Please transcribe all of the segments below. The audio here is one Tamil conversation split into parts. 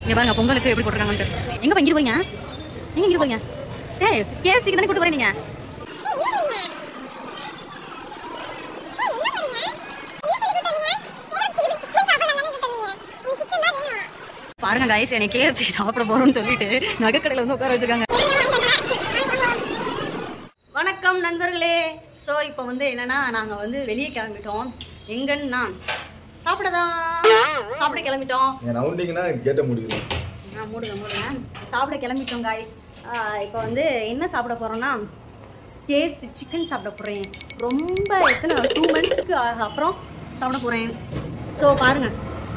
இங்க பாருங்க பொங்கலுக்கு எப்படி போட்டிருக்காங்கன்ட்டு எங்க இங்கிட்டு போறீங்க எங்க இங்கிட்டு போறீங்க ஏய் கேஎஃப்சிக்கு தானே கூட்டு வரேன் நீங்க பாருங்க கைஸ் என்னை கேஎஃப்சி சாப்பிட போறோம்னு சொல்லிட்டு நகைக்கடையில வந்து உட்கார வச்சிருக்காங்க வணக்கம் நண்பர்களே ஸோ இப்போ வந்து என்னன்னா நாங்கள் வந்து வெளியே கிளம்பிட்டோம் எங்கன்னா சாப்பிடதான் சாப்பிட கிளம்பிட்டோம் நீங்க நவுண்டிங்கன்னா கேட்ட முடியுது ஆ மூடுங்க மூடுங்க சாப்பிட கிளம்பிட்டோம் காய்ஸ் இப்போ வந்து என்ன சாப்பிட போகிறோன்னா கேஎஃப்சி சிக்கன் சாப்பிட போகிறேன் ரொம்ப எத்தனை டூ மந்த்ஸ்க்கு அப்புறம் சாப்பிட போகிறேன் ஸோ பாருங்க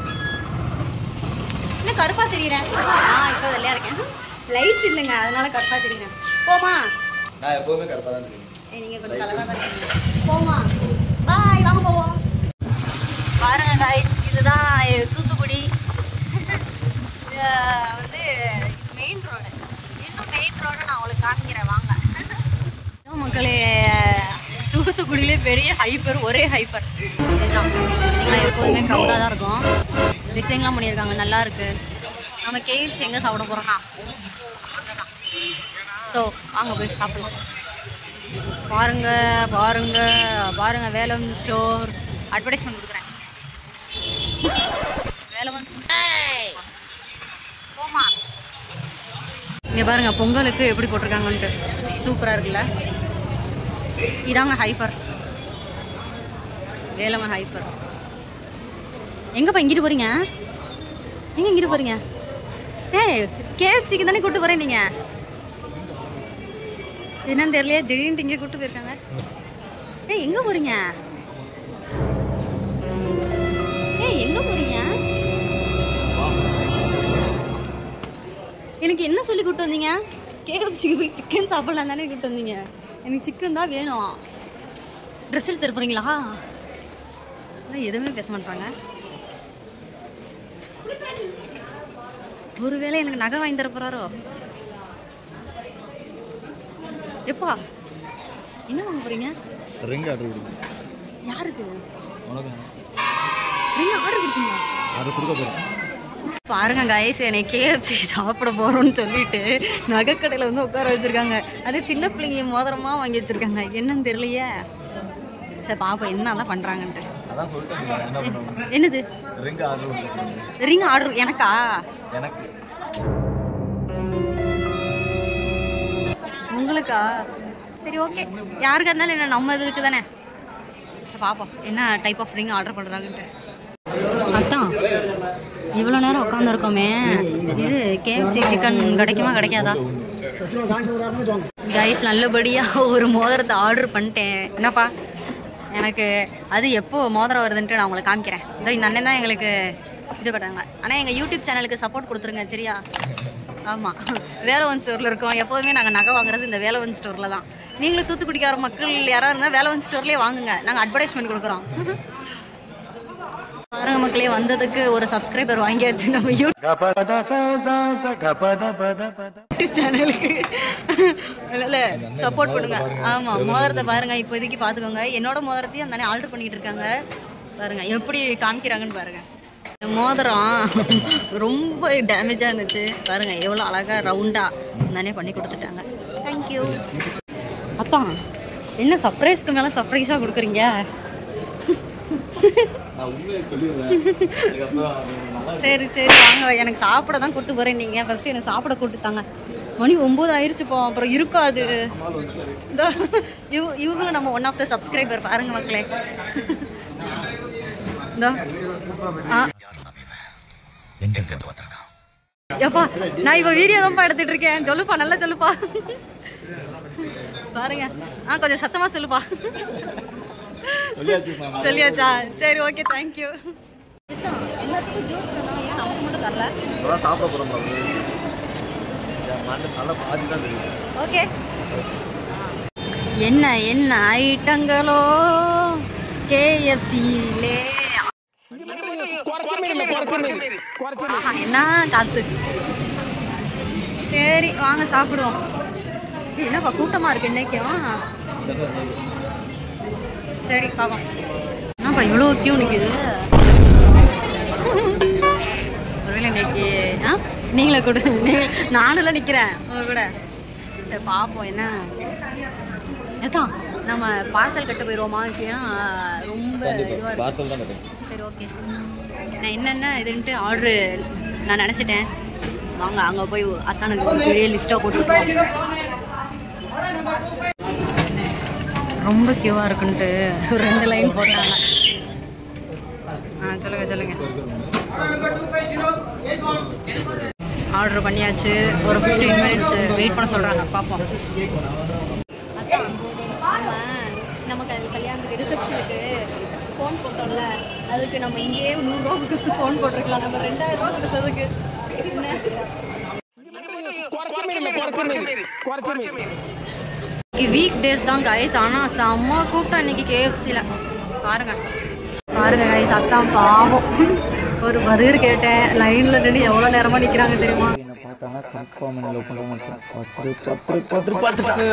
என்ன கருப்பாக தெரியுறேன் ஆ இப்போ வெள்ளையா இருக்கேன் லைட் இல்லைங்க அதனால கருப்பாக தெரியுறேன் போமா நான் எப்பவுமே கரெக்டாக தான் இருக்கேன் ஏய் நீங்கள் கொஞ்சம் கலராக தான் இருக்கீங்க போமா பாய் வாங்க போவோம் பாருங்க காய்ஸ் இதுதான் தூத்துக்குடி இது வந்து மெயின் ரோடு இன்னும் மெயின் ரோடு நான் உங்களுக்கு காமிக்கிறேன் வாங்க இதுவும் மக்களே தூத்துக்குடியிலே பெரிய ஹைப்பர் ஒரே ஹைப்பர் இதுதான் பார்த்தீங்களா எப்போதுமே க்ரௌடாக தான் இருக்கும் டிசைன்லாம் பண்ணியிருக்காங்க நல்லா இருக்கு நம்ம கேஎஃப்சி எங்கே சாப்பிட போகிறோம்னா ஸோ வாங்க போய் சாப்பிடலாம் பாருங்க பாருங்க பாருங்க வேலவன் ஸ்டோர் அட்வர்டைஸ்மெண்ட் கொடுக்குறேன் வேலவன் ஸ்டோர் போமா இங்க பாருங்க பொங்கலுக்கு எப்படி போட்டிருக்காங்கன்ட்டு சூப்பரா இருக்குல்ல இதாங்க ஹைப்பர் வேலவன் ஹைப்பர் எங்கப்பா இங்கிட்டு போறீங்க எங்க இங்கிட்டு போறீங்க ஏய் கேஎஃப்சிக்கு தானே கூட்டு போறேன் நீங்க என்னன்னு தெரியலையே திடீர்னு இங்கே கூட்டு போயிருக்காங்க ஏய் எங்க போறீங்க ஏய் எங்க போறீங்க எனக்கு என்ன சொல்லி கூட்டு வந்தீங்க கேஎஃப்சிக்கு போய் சிக்கன் சாப்பிடலாம் தானே கூட்டு வந்தீங்க எனக்கு சிக்கன் தான் வேணும் ட்ரெஸ் எடுத்து போறீங்களா அதான் எதுவுமே பேச மாட்டாங்க ஒருவேளை எனக்கு நகை வாங்கி தர போறாரோ எப்பா என்ன வாங்க போறீங்க ரிங் ஆர்டர் கொடுங்க யாருக்கு உனக்கு நீங்க ஆர்டர் கொடுத்தீங்களா அதை கொடுக்க போகிறேன் பாருங்க கைஸ் என்னை கேஎஃப்சி சாப்பிட போறோம்னு சொல்லிட்டு நகைக்கடையில் வந்து உட்கார வச்சிருக்காங்க அது சின்ன பிள்ளைங்க மோதிரமா வாங்கி வச்சிருக்காங்க என்னன்னு தெரியலையே சரி பாப்போம் என்னதான் பண்றாங்கன்ட்டு அதான் சொல்லிட்டேன் என்ன பண்ணுவோம் என்னது ரிங் ஆர்டர் கொடுக்க போகிறேன் ரிங் ஆர்டர் எனக்கா எனக்கு உங்களுக்கா சரி ஓகே யாருக்கா இருந்தாலும் என்ன நம்ம இதுக்கு தானே சரி பார்ப்போம் என்ன டைப் ஆஃப் ரிங் ஆர்டர் பண்ணுறாங்கன்ட்டு அதான் இவ்வளோ நேரம் உட்காந்துருக்கோமே இது கேஎஃப்சி சிக்கன் கிடைக்குமா கிடைக்காதா கைஸ் நல்லபடியாக ஒரு மோதிரத்தை ஆர்டர் பண்ணிட்டேன் என்னப்பா எனக்கு அது எப்போ மோதிரம் வருதுன்ட்டு நான் உங்களுக்கு காமிக்கிறேன் இதோ இந்த அண்ணன் தான் எங்களுக்கு இது பண்ணுறாங்க ஆனால் எங்கள் யூடியூப் சேனலுக்கு சப்போர்ட் கொடுத்துருங்க சரியா ஆமாம் வேலவன் ஸ்டோரில் இருக்கோம் எப்போதுமே நாங்கள் நகை வாங்குறது இந்த வேலவன் ஸ்டோரில் தான் நீங்களும் தூத்துக்குடிக்கார மக்கள் யாராவது இருந்தால் வேலவன் ஸ்டோர்லேயே வாங்குங்க நாங்கள் அட்வர்டைஸ்மெண்ட் கொடுக்குறோம் பாருங்க மக்களே வந்ததுக்கு ஒரு சப்ஸ்கிரைபர் வாங்கியாச்சு நம்ம யூடியூப் சேனலுக்கு இல்ல சப்போர்ட் பண்ணுங்க ஆமா மோதிரத்தை பாருங்க இப்போதைக்கு பாத்துக்கோங்க என்னோட மோதிரத்தையும் அந்த ஆல்டர் பண்ணிட்டு இருக்காங்க பாருங்க எப்படி காமிக்கிறாங்கன்னு பாருங்க இந்த மோதிரம் ரொம்ப டேமேஜா இருந்துச்சு பாருங்க எவ்வளவு அழகா ரவுண்டா நானே பண்ணி கொடுத்துட்டாங்க தேங்க்யூ அத்தான் என்ன சர்ப்ரைஸ்க்கு மேல சர்ப்ரைஸா கொடுக்குறீங்க நான் உண்மையை சொல்லிடுவேன் அதுக்கப்புறம் அது நல்லா சரி சரி வாங்க எனக்கு சாப்பிட தான் கூட்டு போறேன் நீங்க ஃபர்ஸ்ட் எனக்கு சாப்பிட கூட்டுத்தாங்க மணி ஒம்பது ஆயிருச்சு போ அப்புறம் இருக்காது நாள் வந்து இதோ, இவ- இவங்களும் நம்ம ஒன் ஆஃப் த சப்ஸ்கிரைபர் பாருங்க மக்களே இதோ. ஆ. எப்பா நான் இப்போ வீடியோ தான்ப்பா எடுத்துட்டு இருக்கேன் சொல்லுப்பா நல்லா சொல்லுப்பா பாருங்க ஆ கொஞ்சம் சத்தமா சொல்லுப்பா சொல்லியாச்சு மாமா. சொல்லியாச்சா சரி ஓகே தேங்க்யூ எல்லாத்துக்கும் ஜூஸ் நமக்கு மட்டும் தரல இப்பதான் சாப்பிட போகிறோம் பாபு என் மண்டை நல்லா பாதி தான் தெரியும் ஓகே என்ன என்ன ஐட்டங்களோ கேஎஃப்சியிலே என்ன காத்து சரி வாங்க சாப்பிடுவோம் ஏய், என்னப்பா கூட்டமா இருக்கு இன்னைக்கும் சரி பாப்போம் என்னப்பா இவ்வளோ கியூ நிற்குது ஒருவேளை இன்னைக்கு ஆ நீங்களே கொடு நீங்க- நானும்ல நிற்கிறேன் உங்க கூட சரி பார்ப்போம் என்ன ஏதான் நம்ம பார்சல் கட்ட போயிடுவோமா ஏன்னா ரொம்ப இதுவாக இருக்கு பார்சல் தான் இருக்கு சரி ஓகே நான் என்னென்ன இதுன்ட்டு ஆர்டரு நான் நினச்சிட்டேன் வாங்க அங்கே போய் அத்தானுக்கு ஒரு பெரிய லிஸ்ட்டாக போட்டுருக்கோம் ரொம்ப க்யூவாக இருக்குன்ட்டு ஒரு ரெண்டு லைன் போட்டாங்க ஆ சொல்லுங்க சொல்லுங்க ஆர்டர் பண்ணியாச்சு ஒரு ஃபிஃப்டீன் மினிட்ஸ் வெயிட் பண்ண சொல்கிறாங்க பார்ப்போம் அதான் நம்ம நம்ம கல் கல்யாணத்துக்கு ரிசப்ஷனுக்கு ஃபோன் போட்டோம்ல அதுக்கு நம்ம இங்கேயே நூறுரூவா கொடுத்து ஃபோன் போட்டிருக்கலாம் நம்ம ரெண்டாயிரம் ரூபா கொடுத்ததுக்கு என்ன வீக் டேஸ் தான் கைஸ் ஆனால் செம்ம கூட்டம் இன்னைக்கு கேஎஃப்சியில் பாருங்க பாருங்க கைஸ் அத்தான் பாவம் ஒரு பதில் கேட்டேன் லைனில் நின்று எவ்வளோ நேரமாக நிற்கிறாங்க தெரியுமா என்ன பார்த்தாங்கன்னா கன்ஃபார்ம் லவ் பண்ண மாட்டேன் பத்து பத்து பத்து பத்து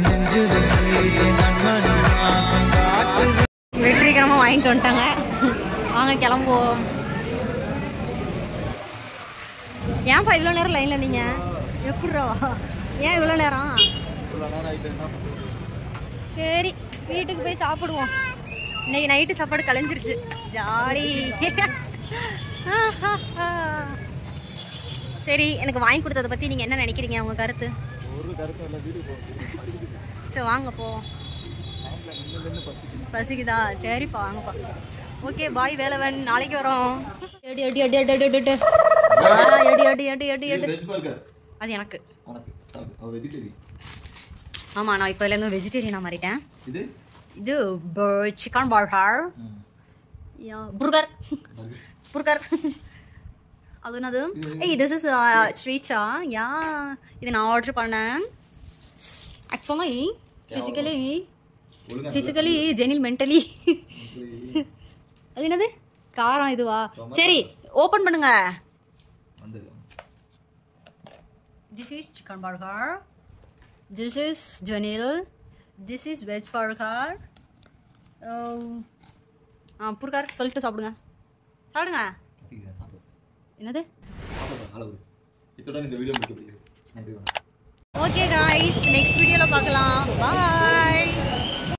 வெற்றிகரமாக வாங்கிட்டு வந்துட்டாங்க வாங்க கிளம்புவோம் ஏன்ப்பா இவ்வளோ நேரம் லைனில் நீங்கள் எப்பட்றா ஏன் இவ்வளோ நேரம் சரி வீட்டுக்கு போய் சாப்பிடுவோம் இன்னைக்கு நைட்டு சாப்பாடு கலைஞ்சிருச்சு ஜாலி சரி எனக்கு வாங்கி கொடுத்ததை பற்றி நீங்கள் என்ன நினைக்கிறீங்க உங்கள் கருத்து ஒரு கருத்து இல்லை வீடு போகும் சரி வாங்க போவோம் பசிக்குதா சரிப்பா வாங்கப்பா ஓகே பாய் வேலவன் நாளைக்கு வரோம் எடி அடி அடி அடி அடி அடி ஆ, எடி அடி அடி அடி அடி வெஜ் பர்கர் அது எனக்கு உனக்கு சாப்பிடு அவள் வெஜிடேரியன் ஆமாம் நான் இப்போலேருந்து வெஜிடேரியனாக மாறிட்டேன் இது இது சிக்கன் பர்கர் புர்கர் புர்கர் அது என்னது ஏய் திஸ் இஸ் ஸ்வீட்ஸா யா இது நான் ஆர்டர் பண்ணேன் ஆக்சுவலாக ஃபிசிக்கலி ஒழுங்கா ஃபிசிக்கலி ஜெனில் மென்டலி அது என்னது காரம் இதுவா சரி ஓப்பன் பண்ணுங்க வந்தது this is chicken burger this is ஜெனில் திஸ் இஸ் வெஜ் பர்கர் ஆ புர்கர் சொல்லிட்டு சாப்பிடுங்க சாப்பிடுங்க பசிக்குது சாப்பிடு என்னது சாப்பிடு அளவு இத்துடன் இந்த வீடியோ முடிக்கப்படுகிறது நன்றி வணக்கம் ஓகே காய்ஸ் நெக்ஸ்ட் வீடியோவில் பார்க்கலாம் பாய்